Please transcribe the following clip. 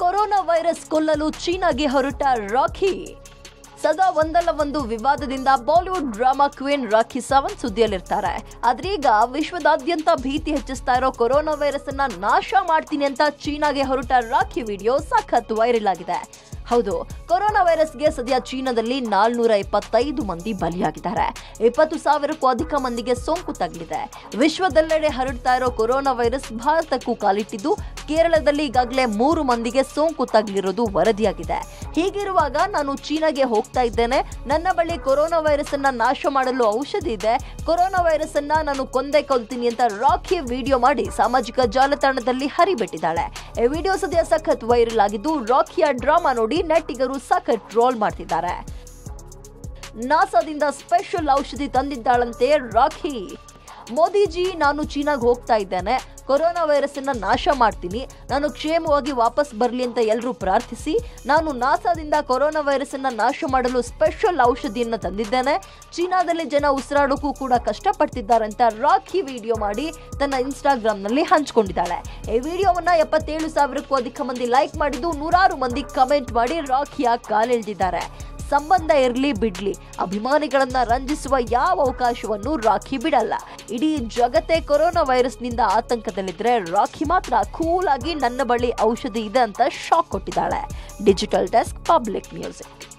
corona virus ಕೊಲ್ಲಲು ಚೀನಾಗೆ ಹೊರಟ ರಾಖಿ ಸದಾ ಒಂದಲ್ಲ ಒಂದು ವಿವಾದದಿಂದ Bollywood drama queen Rakhi Sawant ಸುದ್ದಿಯಲ್ಲಿರ್ತಾರೆ ಆದ್ರೀಗ ವಿಶ್ವದಾದ್ಯಂತ ಭೀತಿ ಹೆಚ್ಚಿಸ್ತಾ ಇರೋ ಕೊರೋನಾ ವೈರಸ್ ಅನ್ನ ನಾಶ ಮಾಡ್ತೀನಿ ಅಂತ ಚೀನಾಗೆ ಹೊರಟ ರಾಖಿ ವಿಡಿಯೋ ಸಖತ್ ವೈರಲ್ ಆಗಿದೆ ಹೌದು ಕೊರೋನಾ ವೈರಸ್ಗೆ ಸದ್ಯ ಚೀನಾದಲ್ಲಿ ನಾಲ್ನೂರ ಇಪ್ಪತ್ತೈದು ಮಂದಿ ಬಲಿಯಾಗಿದ್ದಾರೆ ಇಪ್ಪತ್ತು ಸಾವಿರಕ್ಕೂ ಅಧಿಕ ಮಂದಿಗೆ ಸೋಂಕು ತಗುಲಿದೆ ವಿಶ್ವದೆಲ್ಲೆಡೆ ಹರಡ್ತಾ ಇರೋ ಕೊರೋನಾ ವೈರಸ್ ಭಾರತಕ್ಕೂ ಕಾಲಿಟ್ಟಿದ್ದು ಕೇರಳದಲ್ಲಿ ಈಗಾಗಲೇ ಮೂರು ಮಂದಿಗೆ ಸೋಂಕು ತಗುಲಿರೋದು ವರದಿಯಾಗಿದೆ ಹೀಗಿರುವಾಗ ನಾನು ಚೀನಾಗೆ ಹೋಗ್ತಾ ಇದ್ದೇನೆ ನನ್ನ ಬಳಿ ಕೊರೋನಾ ವೈರಸ್ ಅನ್ನ ನಾಶ ಮಾಡಲು ಔಷಧಿ ಇದೆ ಕೊರೋನಾ ವೈರಸ್ ಅನ್ನ ನಾನು ಕೊಂದೇ ಕೊಲ್ತೀನಿ ಅಂತ ರಾಖಿ ವಿಡಿಯೋ ಮಾಡಿ ಸಾಮಾಜಿಕ ಜಾಲತಾಣದಲ್ಲಿ ಹರಿಬಿಟ್ಟಿದ್ದಾಳೆ ಈ ವಿಡಿಯೋ ಸದ್ಯ ಸಖತ್ ವೈರಲ್ ಆಗಿದ್ದು ರಾಖಿಯ ಡ್ರಾಮಾ ನೋಡಿ ನೆಟ್ಟಿಗರು ಸಖತ್ ಟ್ರೋಲ್ ಮಾಡ್ತಿದ್ದಾರೆ ನಾಸಾದಿಂದ ಸ್ಪೆಷಲ್ ಔಷಧಿ ತಂದಿದ್ದಾಳಂತೆ ರಾಖಿ ಮೋದಿಜಿ ನಾನು ಚೀನಾಗ್ ಹೋಗ್ತಾ ಇದ್ದೇನೆ ಕೊರೋನಾ ವೈರಸ್ ಅನ್ನ ನಾಶ ಮಾಡ್ತೀನಿ ನಾನು ಕ್ಷೇಮವಾಗಿ ವಾಪಸ್ ಬರಲಿ ಅಂತ ಎಲ್ಲರೂ ಪ್ರಾರ್ಥಿಸಿ ನಾನು ನಾಸಾದಿಂದ ಕೊರೋನಾ ವೈರಸ್ ಅನ್ನ ನಾಶ ಮಾಡಲು ಸ್ಪೆಷಲ್ ಔಷಧಿಯನ್ನ ತಂದಿದ್ದೇನೆ ಚೀನಾದಲ್ಲಿ ಜನ ಉಸಿರಾಡೋಕ್ಕೂ ಕೂಡ ಕಷ್ಟಪಡ್ತಿದ್ದಾರೆ ಅಂತ ರಾಖಿ ವಿಡಿಯೋ ಮಾಡಿ ತನ್ನ ಇನ್ಸ್ಟಾಗ್ರಾಮ್ ನಲ್ಲಿ ಹಂಚ್ಕೊಂಡಿದ್ದಾಳೆ ಈ ವಿಡಿಯೋವನ್ನ ಎಪ್ಪತ್ತೇಳು ಸಾವಿರಕ್ಕೂ ಅಧಿಕ ಮಂದಿ ಲೈಕ್ ಮಾಡಿದ್ದು ನೂರಾರು ಮಂದಿ ಕಮೆಂಟ್ ಮಾಡಿ ರಾಖಿಯ ಕಾಲೆಳೆದಿದ್ದಾರೆ ಸಂಬಂಧ ಇರಲಿ ಬಿಡ್ಲಿ ಅಭಿಮಾನಿಗಳನ್ನ ರಂಜಿಸುವ ಯಾವ ಅವಕಾಶವನ್ನು ರಾಖಿ ಬಿಡಲ್ಲ ಇಡೀ ಜಗತ್ತೇ ಕೊರೋನಾ ವೈರಸ್ನಿಂದ ಆತಂಕದಲ್ಲಿದ್ರೆ ರಾಖಿ ಮಾತ್ರ ಕೂಲ್ ಆಗಿ ನನ್ನ ಬಳಿ ಔಷಧಿ ಇದೆ ಅಂತ ಶಾಕ್ ಕೊಟ್ಟಿದ್ದಾಳೆ ಡಿಜಿಟಲ್ ಡೆಸ್ಕ್ ಪಬ್ಲಿಕ್ ಮ್ಯೂಸಿಕ್